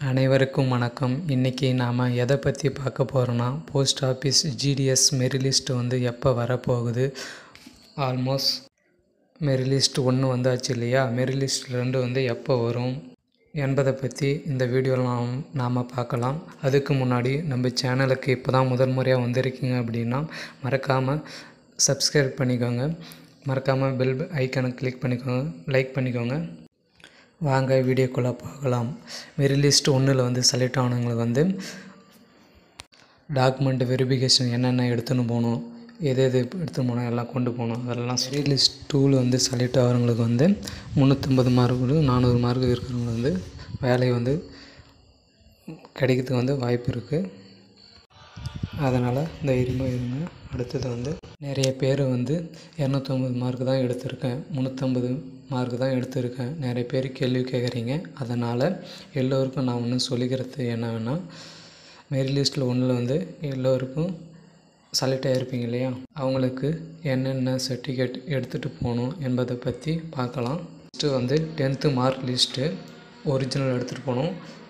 அனைவருக்கும் வணக்கம் இன்றைக்கி நாம் எதை பற்றி பார்க்க போகிறோன்னா போஸ்ட் ஆஃபீஸ் ஜிடிஎஸ் மெரிலிஸ்ட் வந்து எப்போ வரப்போகுது ஆல்மோஸ்ட் மெரிலிஸ்ட் ஒன்று வந்தாச்சு இல்லையா மெரிலிஸ்ட் ரெண்டு வந்து எப்போ வரும் என்பதை பற்றி இந்த வீடியோவில் நாம் நாம் பார்க்கலாம் அதுக்கு முன்னாடி நம்ம சேனலுக்கு இப்போ தான் முதல் முறையாக வந்திருக்கீங்க அப்படின்னா மறக்காமல் சப்ஸ்கிரைப் பண்ணிக்கோங்க மறக்காமல் பெல் ஐக்கானை கிளிக் பண்ணிக்கோங்க லைக் பண்ணிக்கோங்க வாங்க வீடியோக்குள்ளே பார்க்கலாம் மெரிலிஸ்ட் ஒன்றில் வந்து செலக்ட் ஆனவங்களுக்கு வந்து டாக்குமெண்ட் வெரிஃபிகேஷன் என்னென்ன எடுத்துன்னு போகணும் எது எது எடுத்துன்னு போகணும் எல்லாம் கொண்டு போகணும் அதெல்லாம் மெரிலிஸ்ட் டூவில் வந்து செலக்ட் ஆகிறவங்களுக்கு வந்து முந்நூற்றம்பது மார்க்கு நானூறு மார்க் இருக்கிறவங்களுக்கு வந்து வேலை வந்து கிடைக்கிறதுக்கு வந்து வாய்ப்பு இருக்குது அதனால் தைரியமாக இருங்க அடுத்தது வந்து நிறைய பேர் வந்து இரநூத்தம்பது மார்க் தான் எடுத்திருக்கேன் முந்நூற்றம்பது மார்க் தான் எடுத்திருக்கேன் நிறைய பேர் கேள்வி கேட்குறீங்க அதனால் எல்லோருக்கும் நான் ஒன்று சொல்லிக்கிறது என்னன்னா மெரி லிஸ்ட்டில் ஒன்றில் வந்து எல்லோருக்கும் செலக்ட் ஆகிருப்பீங்க இல்லையா அவங்களுக்கு என்னென்ன சர்டிஃபிகேட் எடுத்துகிட்டு போகணும் என்பதை பற்றி பார்க்கலாம் ஃபஸ்ட்டு வந்து டென்த்து மார்க் லிஸ்ட்டு ஒரிஜினல் எடுத்துகிட்டு போகணும்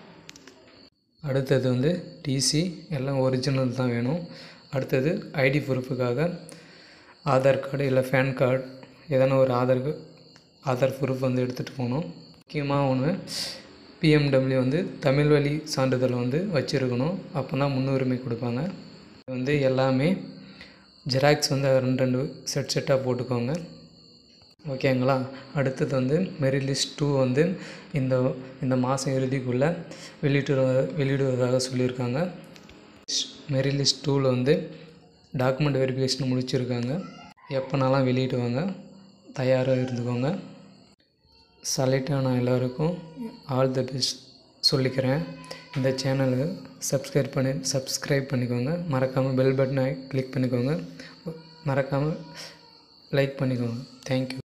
அடுத்தது வந்து டிசி எல்லாம் ஒரிஜினல் தான் வேணும் அடுத்தது ஐடி ப்ரூஃபுக்காக ஆதார் கார்டு இல்லை பேன் கார்டு எதனா ஒரு ஆதார் ஆதார் ப்ரூஃப் வந்து எடுத்துகிட்டு போகணும் முக்கியமாக ஒன்று பிஎம்டபிள்யூ வந்து தமிழ் வழி சான்றிதழ் வந்து வச்சுருக்கணும் அப்போ தான் முன்னுரிமை கொடுப்பாங்க இது வந்து எல்லாமே ஜெராக்ஸ் வந்து ரெண்டு ரெண்டு செட் செட்டாக போட்டுக்கோங்க ஓகேங்களா அடுத்தது வந்து மெரிலிஸ்ட் டூ வந்து இந்த இந்த மாதம் இறுதிக்குள்ளே வெளியிட்டு வெளியிடுவதாக சொல்லியிருக்காங்க மெரிலிஸ்ட் டூவில் வந்து டாக்குமெண்ட் வெரிஃபிகேஷன் முடிச்சிருக்காங்க எப்போனாலும் வெளியிடுவாங்க தயாராக இருந்துக்கோங்க செலக்ட் ஆன எல்லோருக்கும் ஆல் தி பெஸ்ட் சொல்லிக்கிறேன் இந்த சேனலை சப்ஸ்கிரைப் பண்ணி சப்ஸ்கிரைப் பண்ணிக்கோங்க மறக்காமல் பெல் பட்டனை கிளிக் பண்ணிக்கோங்க மறக்காமல் லைக் பண்ணிக்கோங்க தேங்க்யூ